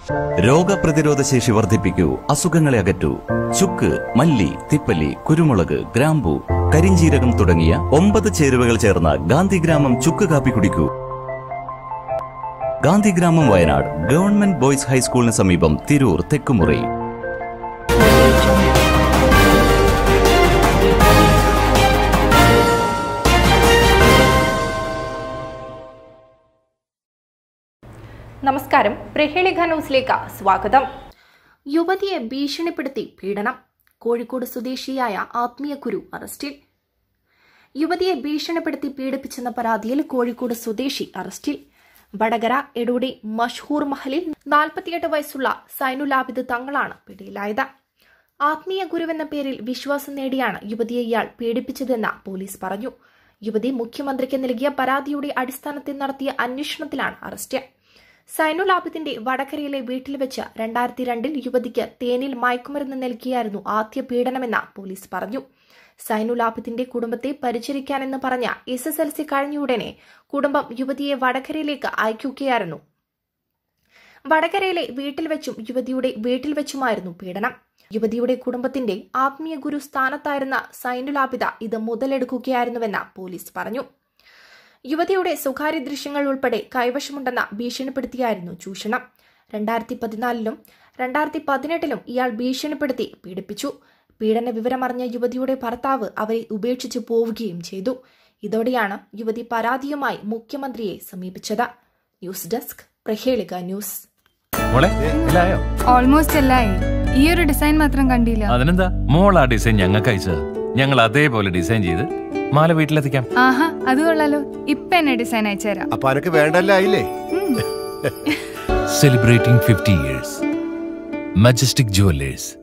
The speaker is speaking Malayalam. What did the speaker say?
രോഗപ്രതിരോധ ശേഷി വർദ്ധിപ്പിക്കൂ അസുഖങ്ങളെ അകറ്റൂ ചുക്ക് മല്ലി തിപ്പല്ലി കുരുമുളക് ഗ്രാമ്പു കരിഞ്ചീരകം തുടങ്ങിയ ഒമ്പത് ചേരുവകൾ ചേർന്ന ഗാന്ധിഗ്രാമം ചുക്ക് കാപ്പി കുടിക്കൂ ഗാന്ധിഗ്രാമം വയനാട് ഗവൺമെന്റ് ബോയ്സ് ഹൈസ്കൂളിന് സമീപം തിരൂർ തെക്കുമുറി നമസ്കാരം പ്രഹേളിക ന്യൂസിലേക്ക് സ്വാഗതം യുവതിയെ ഭീഷണിപ്പെടുത്തി പീഡനം കോഴിക്കോട് സ്വദേശിയായ ആത്മീയ ഗുരു അറസ്റ്റിൽ യുവതിയെ ഭീഷണിപ്പെടുത്തി പീഡിപ്പിച്ചെന്ന പരാതിയിൽ കോഴിക്കോട് സ്വദേശി അറസ്റ്റിൽ വടകര എടൂടി മഷ്ഹൂർ മഹലിൽ നാൽപ്പത്തിയെട്ട് വയസ്സുള്ള സൈനുലാബിദ് തങ്ങളാണ് പിടിയിലായത് ആത്മീയ ഗുരുവെന്ന പേരിൽ വിശ്വാസം നേടിയാണ് യുവതിയെ ഇയാൾ പീഡിപ്പിച്ചതെന്ന് പോലീസ് പറഞ്ഞു യുവതി മുഖ്യമന്ത്രിക്ക് നൽകിയ പരാതിയുടെ അടിസ്ഥാനത്തിൽ നടത്തിയ അന്വേഷണത്തിലാണ് അറസ്റ്റ് സൈനുൽ ആബിദിന്റെ വടകരയിലെ വീട്ടിൽ വെച്ച് രണ്ടായിരത്തി രണ്ടിൽ യുവതിക്ക് തേനിൽ മയക്കുമരുന്ന് നൽകിയായിരുന്നു ആദ്യ പീഡനമെന്ന് പോലീസ് പറഞ്ഞു സൈനുൽ ആബിദിന്റെ കുടുംബത്തെ പരിചരിക്കാനെന്ന് പറഞ്ഞ എസ് എസ് എൽ സി കഴിഞ്ഞയുടനെ കുടുംബം യുവതിയെ വടകരയിലേക്ക് അയക്കുകയായിരുന്നു വടകരയിലെ വീട്ടിൽ വെച്ചും യുവതിയുടെ വീട്ടിൽ വെച്ചുമായിരുന്നു പീഡനം യുവതിയുടെ കുടുംബത്തിന്റെ ആത്മീയ ഗുരു സ്ഥാനത്തായിരുന്ന സൈനുൽ ആബിദ ഇത് മുതലെടുക്കുകയായിരുന്നുവെന്ന് പോലീസ് പറഞ്ഞു യുവതിയുടെ സ്വകാര്യ ദൃശ്യങ്ങൾ ഉൾപ്പെടെ കൈവശമുണ്ടെന്ന ഭീഷണിപ്പെടുത്തിയായിരുന്നു ചൂഷണം രണ്ടായിരത്തി പതിനാലിലും രണ്ടായിരത്തി പതിനെട്ടിലും ഇയാൾ ഭീഷണിപ്പെടുത്തി പീഡിപ്പിച്ചു പീഡന വിവരമറിഞ്ഞ യുവതിയുടെ ഭർത്താവ് അവരെ ഉപേക്ഷിച്ചു പോവുകയും ചെയ്തു ഇതോടെയാണ് യുവതി പരാതിയുമായി മുഖ്യമന്ത്രിയെ സമീപിച്ചത് ന്യൂസ് ഡെസ്ക് പ്രഹേളിക ന്യൂസ് മോളെ എല്ലായോ ഓൾമോസ്റ്റ് എല്ലായി ഈ ഒരു ഡിസൈൻ മാത്രം കണ്ടില്ല അതിനെന്താ മോൾ ആ ഡിസൈൻ ഞങ്ങൾക്ക് അയച്ചത് ഞങ്ങൾ അതേപോലെ ഡിസൈൻ ചെയ്ത് മാല വീട്ടിലെത്തിക്കാം ആഹാ അത് കൊള്ളാലോ ഇപ്പൊ എന്നെ ഡിസൈൻ അയച്ചുതരാം അപ്പൊ അനക്ക് വേണ്ടല്ല ആയില്ലേ celebrating fifty years Majestic jewellers